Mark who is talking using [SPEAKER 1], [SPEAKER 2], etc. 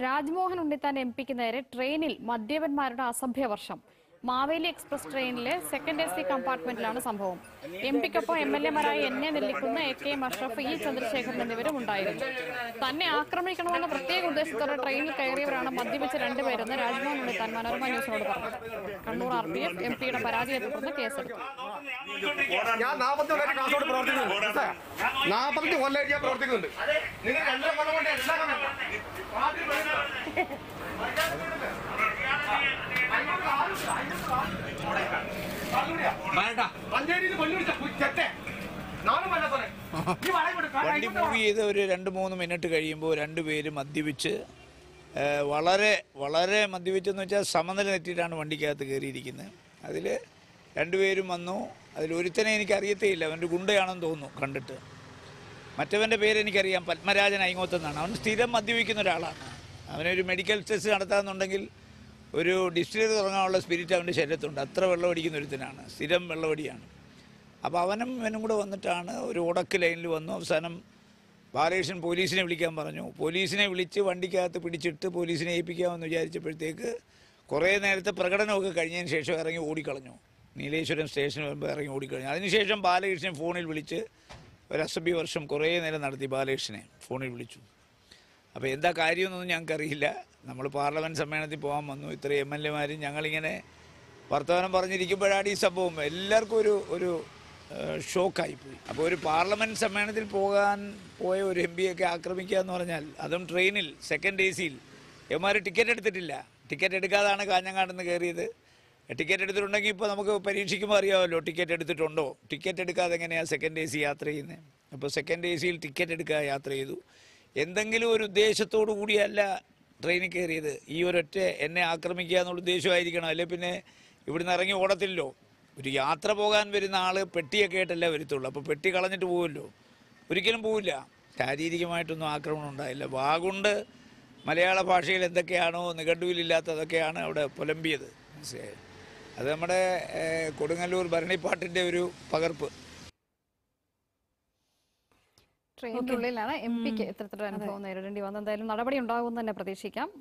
[SPEAKER 1] Rajmohan Unnithan M പിക്ക് നേരെ ട്രെയിനിൽ മദ്യപന്മാരുടെ അസഭ്യവർഷം മാവേലി എക്സ്പ്രസ് ട്രെയിനിലെ സെക്കൻഡ് എ സി കമ്പാർട്ട്മെന്റിലാണ് സംഭവം എം പിക്കൊപ്പം എം എൽ എമാരായ എന്നെ Nellikunnu A K M Ashraf E Chandrasekharan എന്നിവരും ഉണ്ടായിരുന്നു തന്നെ ആക്രമിക്കണമെന്ന പ്രത്യേക ഉദ്ദേശത്തോടെ ട്രെയിനിൽ കയറിയവരാണ് മദ്യപിച്ച രണ്ടുപേരെന്ന് രാജ്മോഹൻ ഉണ്ണിത്താൻ മനോരമ ന്യൂസിനോട് പറഞ്ഞു Kannur R P F M പിയുടെ പരാതിയെ തുടർന്ന് കേസെടുത്തു
[SPEAKER 2] ഞാൻ നാപ്പത്തി കൊല്ലായിട്ട് കാസർഗോഡ് പ്രവർത്തിക്കുന്നുണ്ട് നാപ്പത്തഞ്ച് കൊല്ലായിട്ട് ഞാൻ പ്രവർത്തിക്കുന്നുണ്ട് നിങ്ങൾ രണ്ടര കൊല്ലം കൊണ്ട് എല്ലാ കൊല്ലം പാർട്ടി മഞ്ചേരിയിൽ കൊല്ലുപിടിച്ച ചെറ്റെ നാലും കൊല്ലം പോലെ ഈ വളയം കൊടുക്കാം
[SPEAKER 3] വണ്ടി മൂവ് ചെയ്ത് ഒരു രണ്ട് മൂന്ന് മിനിറ്റ് കഴിയുമ്പോൾ രണ്ടുപേര് മദ്യപിച്ച് ആ, വളരെ വളരെ മദ്യപിച്ചെന്ന് വെച്ചാൽ സമനില തെറ്റിയിട്ടാണ് വണ്ടിക്കകത്ത് കയറിയിരിക്കുന്നത് അതിൽ രണ്ടുപേരും വന്നു അതിൽ ഒരുത്തനെ എനിക്ക് അറിയത്തേയില്ല അവൻ്റെ ഗുണ്ടയാണെന്ന് തോന്നുന്നു കണ്ടിട്ട് മറ്റവൻ്റെ പേര് എനിക്കറിയാം പത്മരാജൻ അയിങ്ങോത്തെന്നാണ് അവൻ സ്ഥിരം മദ്യപിക്കുന്ന ഒരാളാണ് അവനൊരു മെഡിക്കൽ ടെസ്റ്റ് നടത്താമെന്നുണ്ടെങ്കിൽ ഒരു ഡിസ്റ്റിലറി തുടങ്ങാനുള്ള സ്പിരിറ്റ് അവൻ്റെ ശരീരത്തുണ്ട് അത്ര വെള്ളമടിക്കുന്ന ഒരുത്തനാണ് സ്ഥിരം വെള്ളമടിയാണ് അപ്പോൾ അവനും ഇവനും കൂടെ വന്നിട്ടാണ് ഒരു ഉടക്ക് ലൈനിൽ വന്നു അവസാനം ബാലകൃഷ്ണൻ പോലീസിനെ വിളിക്കാൻ പറഞ്ഞു പോലീസിനെ വിളിച്ച് വണ്ടിക്കകത്ത് പിടിച്ചിട്ട് പോലീസിനെ ഏൽപ്പിക്കാമെന്ന് വിചാരിച്ചപ്പോഴത്തേക്ക് കുറേ നേരത്തെ പ്രകടനമൊക്കെ കഴിഞ്ഞതിന് ശേഷം ഇറങ്ങി ഓടിക്കളഞ്ഞു നീലേശ്വരം സ്റ്റേഷനിൽ വരുമ്പോൾ ഇറങ്ങി ഓടിക്കളഞ്ഞു അതിനുശേഷം ബാലകൃഷ്ണൻ ഫോണിൽ വിളിച്ച് ഒരു അസഭ്യ വർഷം കുറേ നേരം നടത്തി ബാലകൃഷ്ണനെ ഫോണിൽ വിളിച്ചു അപ്പോൾ എന്താ കാര്യമെന്നൊന്നും ഞങ്ങൾക്കറിയില്ല നമ്മൾ പാർലമെൻറ്റ് സമ്മേളനത്തിൽ പോകാൻ വന്നു ഇത്ര എം എൽ എമാരും ഞങ്ങളിങ്ങനെ വർത്തമാനം പറഞ്ഞിരിക്കുമ്പോഴാണ് ഈ സംഭവം എല്ലാവർക്കും ഒരു ഒരു ഏഹ്, ഷോക്കായിപ്പോയി അപ്പോൾ ഒരു പാർലമെൻറ്റ് സമ്മേളനത്തിൽ പോകാൻ പോയ ഒരു എം പിയൊക്കെ ആക്രമിക്കുക എന്ന് പറഞ്ഞാൽ അതും ട്രെയിനിൽ സെക്കൻഡ് എ സിയിൽ എമാർ ടിക്കറ്റ് എടുത്തിട്ടില്ല ടിക്കറ്റ് എടുക്കാതാണ് കാഞ്ഞങ്ങാട് നിന്ന് കയറിയത് ടിക്കറ്റ് എടുത്തിട്ടുണ്ടെങ്കിൽ ഇപ്പോൾ നമുക്ക് പരീക്ഷിക്കുമ്പോൾ അറിയാമല്ലോ ടിക്കറ്റ് എടുത്തിട്ടുണ്ടോ ടിക്കറ്റ് എടുക്കാതെ എങ്ങനെയാണ് സെക്കൻഡ് എ സി യാത്ര ചെയ്യുന്നത് അപ്പോൾ സെക്കൻഡ് എ സിയിൽ ടിക്കറ്റ് എടുക്കാതെ യാത്ര ചെയ്തു എന്തെങ്കിലും ഒരു ഉദ്ദേശത്തോടു കൂടിയല്ല ട്രെയിനിൽ കയറിയത് ഈ ഒരൊറ്റ എന്നെ ആക്രമിക്കുക എന്നുള്ള ഉദ്ദേശമായിരിക്കണം അല്ലെ പിന്നെ ഇവിടുന്ന് ഇറങ്ങി ഓടത്തില്ലല്ലോ ഒരു യാത്ര പോകാൻ വരുന്ന ആൾ പെട്ടിയൊക്കെ ആയിട്ടല്ലേ വരത്തുള്ളൂ അപ്പോൾ പെട്ടി കളഞ്ഞിട്ട് പോകുമല്ലോ ഒരിക്കലും പോവില്ല ശാരീരികമായിട്ടൊന്നും ആക്രമണം ഉണ്ടായില്ല വാഗുണ്ട് മലയാള ഭാഷയിൽ എന്തൊക്കെയാണോ നിഘണ്ടുവിലില്ലാത്തതൊക്കെയാണ് അവിടെ പുലമ്പിയത് മനസ്സിലായോ അത് നമ്മുടെ ഏഹ്, കൊടുങ്ങല്ലൂർ ഭരണിപ്പാട്ടിൻ്റെ ഒരു പകർപ്പ്
[SPEAKER 1] ട്രെയിനിനുള്ളിലാണ് എം പിക്ക് ഇത്തരത്തിലൊരു അനുഭവം നേരിടേണ്ടി വന്നത് എന്തായാലും നടപടി ഉണ്ടാകുമെന്ന് തന്നെ പ്രതീക്ഷിക്കാം